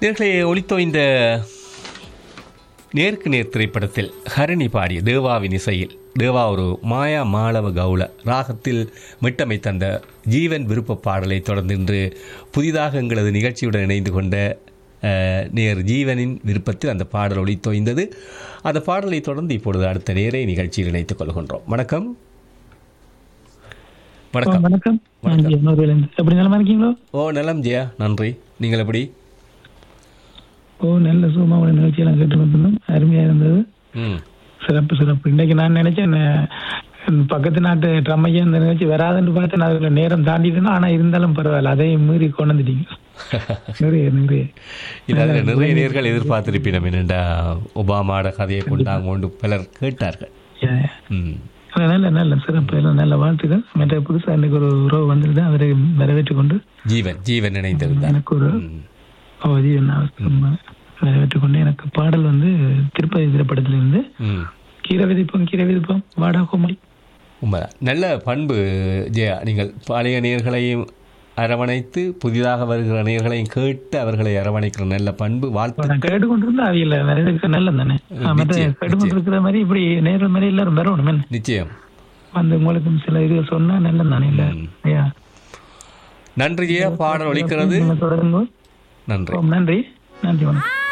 நேர்களே ஒளித்தோ இந்த நேருக்கு நேர் திரைப்படத்தில் ஹரணி பாடிய தேவாவின் இசையில் தேவா ஒரு மாயா மாளவ கவுள ராகத்தில் மிட்டமை தந்த ஜீவன் விருப்ப பாடலை தொடர்ந்து இன்று புதிதாக எங்களது நிகழ்ச்சியுடன் இணைந்து கொண்ட அஹ், நேர் ஜீவனின் விருப்பத்தில் அந்த பாடல் ஒளித்தோய்ந்தது அந்த பாடலை தொடர்ந்து இப்பொழுது அடுத்த நேரை நிகழ்ச்சியில் இணைத்துக் கொள்கின்றோம் வணக்கம் வணக்கம் வணக்கம் நான் ஜி அன்னூர்வேலேருந்து. எப்படி நலமா இருக்கீங்களோ ஓ நலம் ஜெயா நன்றி நீங்கள் எப்படி ஓ நல்ல சுகமான நிகழ்ச்சியெல்லாம் கேட்டு வந்திருந்தோம் அருமையா இருந்தது ம் சிறப்பு சிறப்பு இன்னைக்கு நான் நினைச்சேன் அஹ், பக்கத்து நாட்டு ட்ரம்மையா இந்த நிகழ்ச்சி வராதுன்னு பார்த்தேன் அதுல நேரம் தாண்டிட்டேன் ஆனா இருந்தாலும் பரவாயில்ல அதையும் மீறி கொண்டு வந்துட்டீங்க நிறைய நிறைய இதாவது நிறைய நேர்கள் எதிர்பார்த்திருப்பினம் என்னென்றா ஒபாமாட கதையை கொண்டாங்க கொண்டு பலர் கேட்டார்கள் Yeah. ம் நல்ல நல்ல சிறப்பு எல்லாம் நல்ல வாழ்த்துக்கள் மற்ற புதுசா இன்னைக்கு ஒரு உறவு வந்திருந்தா அவரை வரவேற்றுக் கொண்டு ஜீவன் ஜீவன் இணைந்திருந்தார் எனக்கு ஒரு ம். அவதியை நான் வரவேற்றுக் கொண்டு எனக்கு பாடல் வந்து திருப்பதி திரைப்படத்திலிருந்து ம் கீரை விதிப்போம் கீரை விதிப்போம் வாடா கோமாளி உண்மைதான் நல்ல பண்பு ஜெயா நீங்கள் பழைய நேர்களையும் அரவணைத்து புதிதாக வருகிற நேர்களையும் கேட்டு அவர்களை அரவணைக்கிற நல்ல பண்பு வாழ்த்து நான் கேட்டுக்கொண்டிருந்தா அவையில வரவேற்க நல்லது தானே மற்ற நிச்சயம், கேட்டுக்கொண்டிருக்கிற மாதிரி இப்படி நேரில் மாதிரி எல்லாரும் வரணும் என்ன? நிச்சயம் வந்து உங்களுக்கும் சில இது சொன்னா நல்லது தானே இல்ல ஐயா நன்றி ஜெயா பாடல் ஒலிக்கிறது நீங்க தொடருங்க நன்றி ஓம் நன்றி நன்றி வணக்கம்